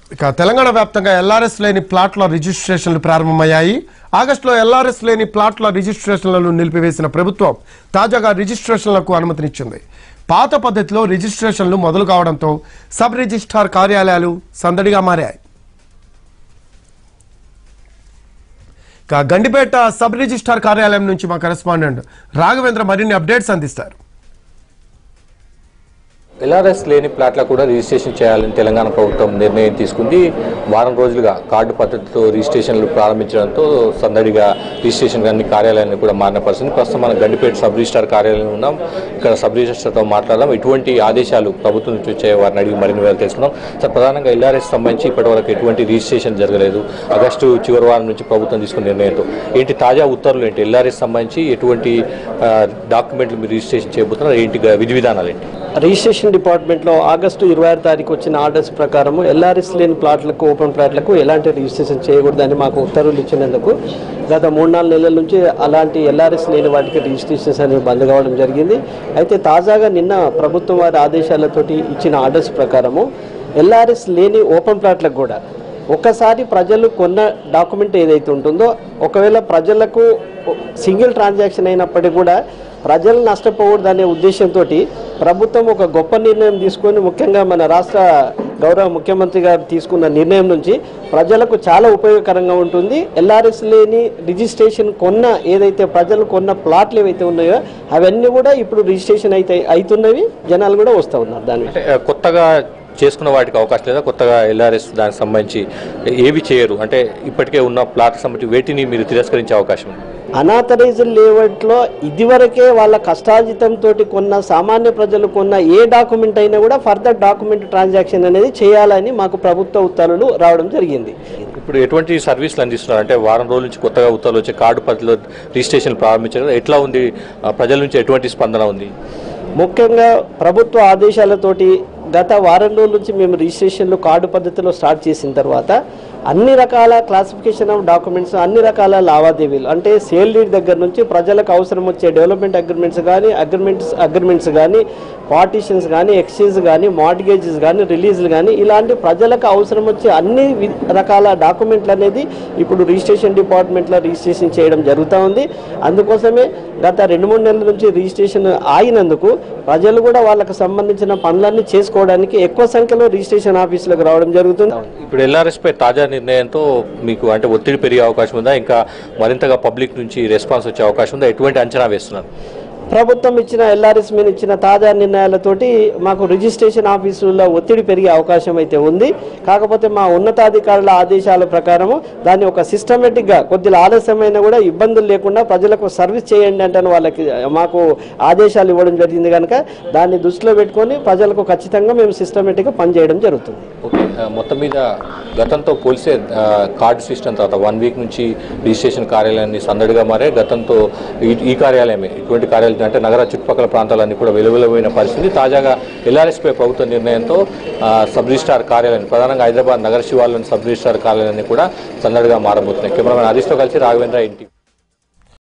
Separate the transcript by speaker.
Speaker 1: ఇక తెలంగాణ వ్యాప్తంగా ఎల్ఆర్ఎస్ లేని ప్లాట్ల రిజిస్ట్రేషన్లు ప్రారంభమయ్యాయి ఆగస్టులో ఎల్ఆర్ఎస్ లేని ప్లాట్ల రిజిస్ట్రేషన్లను నిలిపివేసిన ప్రభుత్వం తాజాగా రిజిస్ట్రేషన్లకు అనుమతినిచ్చింది పాత పద్ధతిలో రిజిస్ట్రేషన్లు మొదలు కావడంతో సబ్ రిజిస్ట్రార్ కార్యాలయాలు సందడిగా మారాయి ఇక గండిపేట సబ్ రిజిస్ట్రార్ కార్యాలయం నుంచి మా కరెస్పాండెంట్ రాఘవేంద్ర మరిన్ని అప్డేట్స్ అందిస్తారు
Speaker 2: ఎల్ఆర్ఎస్ లేని ప్లాట్లకు కూడా రిజిస్ట్రేషన్ చేయాలని తెలంగాణ ప్రభుత్వం నిర్ణయం తీసుకుంది వారం రోజులుగా కార్డు పద్ధతితో రిజిస్ట్రేషన్లు ప్రారంభించడంతో సందడిగా రిజిస్ట్రేషన్ అన్ని కార్యాలయాన్ని కూడా మారిన పరిస్థితి ప్రస్తుతం మనం గండిపేట సబ్ రిజిస్టార్ కార్యాలయం ఉన్నాం ఇక్కడ సబ్ రిజిస్టార్తో మాట్లాడదాం ఎటువంటి ఆదేశాలు ప్రభుత్వం నుంచి వచ్చాయో వారిని అడిగి మరిన్ని వివరాలు తెలుసుకుందాం సార్ ప్రధానంగా ఎల్ఆర్ఎస్ సంబంధించి ఇప్పటివరకు ఎటువంటి రిజిస్ట్రేషన్ జరగలేదు ఆగస్టు చివరి వారం నుంచి ప్రభుత్వం తీసుకున్న నిర్ణయంతో ఏంటి తాజా ఉత్తర్వులు ఏంటి ఎల్ఆర్ఎస్ సంబంధించి ఎటువంటి ఆ, డాక్యుమెంట్లు మీరు రిజిస్ట్రేషన్ చేయబోతున్నారు ఏంటి గా- విధి విధానాలు ఏంటి
Speaker 3: రిజిస్ట్రేషన్ డిపార్ట్మెంట్లో ఆగస్టు ఇరవై ఆరు తారీఖు వచ్చిన ఆర్డర్స్ ప్రకారం ఎల్ఆర్ఎస్ లేని ప్లాట్లకు ఓపెన్ ప్లాట్లకు ఎలాంటి రిజిస్ట్రేషన్ చేయకూడదని మాకు ఉత్తర్వులు ఇచ్చినందుకు గత మూడు నాలుగు నెలల నుంచి అలాంటి ఎల్ఆర్ఎస్ లేని వాటికి రిజిస్ట్రేషన్స్ అనేవి బంద్ కావడం జరిగింది అయితే తాజాగా నిన్న ప్రభుత్వం వారి ఆదేశాలతోటి ఇచ్చిన ఆర్డర్స్ ప్రకారము ఎల్ఆర్ఎస్ లేని ఓపెన్ ప్లాట్లకు కూడా ఒకసారి ప్రజలు కొన్న డాక్యుమెంట్ ఏదైతే ఉంటుందో ఒకవేళ ప్రజలకు సింగిల్ ట్రాన్సాక్షన్ అయినప్పటికీ కూడా ప్రజలు నష్టపోకూడదు అనే ఉద్దేశంతో ప్రభుత్వం ఒక గొప్ప నిర్ణయం తీసుకొని ముఖ్యంగా మన రాష్ట్ర గౌరవ ముఖ్యమంత్రి గారు తీసుకున్న నిర్ణయం నుంచి ప్రజలకు చాలా ఉపయోగకరంగా ఉంటుంది ఎల్ఆర్ఎస్ లేని రిజిస్ట్రేషన్ కొన్న ఏదైతే ప్రజలు కొన్న ప్లాట్లు ఏవైతే ఉన్నాయో అవన్నీ కూడా ఇప్పుడు రిజిస్ట్రేషన్ అయితే అవుతున్నవి జనాలు కూడా వస్తూ ఉన్నారు దాని
Speaker 2: అంటే ఆ, కొత్తగా చేసుకున్న వాటికి అవకాశం లేదా కొత్తగా ఎల్ఆర్ఎస్ దానికి సంబంధించి ఏవి చేయరు అంటే ఇప్పటికే ఉన్న ప్లాట్కి సంబంధించి వేటిని మీరు తిరస్కరించే అవకాశం ఉంది
Speaker 3: అనాథరైజ్డ్ లేఅవుట్లో ఇదివరకే వాళ్ళ కష్టార్జితంతో కొన్న సామాన్య ప్రజలు కొన్న ఏ డాక్యుమెంట్ అయినా కూడా ఫర్దర్ డాక్యుమెంట్ ట్రాన్సాక్షన్ అనేది చేయాలని మాకు ప్రభుత్వ ఉత్తర్వులు రావడం జరిగింది
Speaker 2: ఇప్పుడు ఎటువంటి సర్వీసులు అందిస్తున్నారు అంటే వారం రోజుల నుంచి కొత్తగా ఉత్తర్వులు వచ్చే కార్డు పద్ధతిలో రిజిస్ట్రేషన్ ప్రారంభించారు కదా, ఎట్లా ఉంది ఆ, ప్రజల నుంచి ఎటువంటి స్పందన ఉంది
Speaker 3: ముఖ్యంగా ప్రభుత్వ ఆదేశాలతోటి గత వారం రోజుల నుంచి మేము రిజిస్ట్రేషన్లు కార్డు పద్ధతిలో స్టార్ట్ చేసిన తర్వాత అన్ని రకాల క్లాసిఫికేషన్ ఆఫ్ డాక్యుమెంట్స్ అన్ని రకాల లావాదేవీలు అంటే సేల్ డీడ్ దగ్గర నుంచి ప్రజలకు అవసరం వచ్చే డెవలప్మెంట్ అగ్రిమెంట్స్ కానీ అగ్రిమెంట్స్ అగ్రిమెంట్స్ కానీ పార్టీషన్స్ కానీ ఎక్స్చేంజ్ కానీ మార్టిగేజెస్ కానీ రిలీజ్లు కానీ ఇలాంటి ప్రజలకు అవసరం వచ్చే అన్ని వి- రకాల డాక్యుమెంట్లు అనేది ఇప్పుడు రిజిస్ట్రేషన్ డిపార్ట్మెంట్లో రిజిస్ట్రేషన్ చేయడం జరుగుతూ ఉంది అందుకోసమే గత రెండు మూడు నెలల నుంచి రిజిస్ట్రేషన్ ఆగినందుకు ప్రజలు కూడా వాళ్ళకు సంబంధించిన పనులన్నీ చేసుకోవడానికి ఎక్కువ సంఖ్యలో రిజిస్ట్రేషన్ ఆఫీసులకు రావడం జరుగుతుంది
Speaker 2: ఇప్పుడు ఎల్ఆర్ఎస్ పై తాజా నిర్ణయంతో మీకు అంటే ఒత్తిడి పెరిగే అవకాశం ఉందా ఇంకా మరింతగా పబ్లిక్ నుంచి రెస్పాన్స్ వచ్చే అవకాశం ఉందా ఎటువంటి అంచనా వేస్తున్నారు
Speaker 3: ప్రభుత్వం ఇచ్చిన ఎల్ఆర్ఎస్ మీద ఇచ్చిన తాజా నిర్ణయాలతోటి మాకు రిజిస్ట్రేషన్ ఆఫీసుల్లో ఒత్తిడి పెరిగే అవకాశం అయితే ఉంది కాకపోతే మా ఉన్నతాధికారుల ఆదేశాల ప్రకారము దాన్ని ఒక సిస్టమేటిక్గా కొద్దిగా ఆలస్యమైనా కూడా ఇబ్బందులు లేకుండా ప్రజలకు సర్వీస్ చేయండి అంటే వాళ్ళకి మాకు ఆదేశాలు ఇవ్వడం జరిగింది కనుక దాన్ని దృష్టిలో పెట్టుకొని ప్రజలకు ఖచ్చితంగా మేము సిస్టమేటిక్గా పనిచేయడం జరుగుతుంది
Speaker 2: ఓకే ఆ, మొత్తం మీద గతంతో పోలిస్తే ఆ, కార్డు సిస్టమ్ తర్వాత వన్ వీక్ నుంచి రిజిస్ట్రేషన్ కార్యాలయాన్ని సందడిగా మారే గతంతో ఈ- ఈ కార్యాలయమే ఇటువంటి కార్యాలయం అంటే నగర చుట్టుపక్కల ప్రాంతాలన్నీ కూడా వెలువెలబోయిన పరిస్థితి తాజాగా ఎల్ఆర్ఎస్పై ప్రభుత్వ నిర్ణయంతో ఆ, సబ్ రిజిస్టార్ కార్యాలయం ప్రధానంగా హైదరాబాద్ నగర శివార్లోని సబ్ రిజిస్టార్ కార్యాలయాన్ని కూడా సందడిగా మారబోతున్నాయి కెమెరామెన్ హరీష్తో కలిసి రాఘవేంద్ర ఇంటి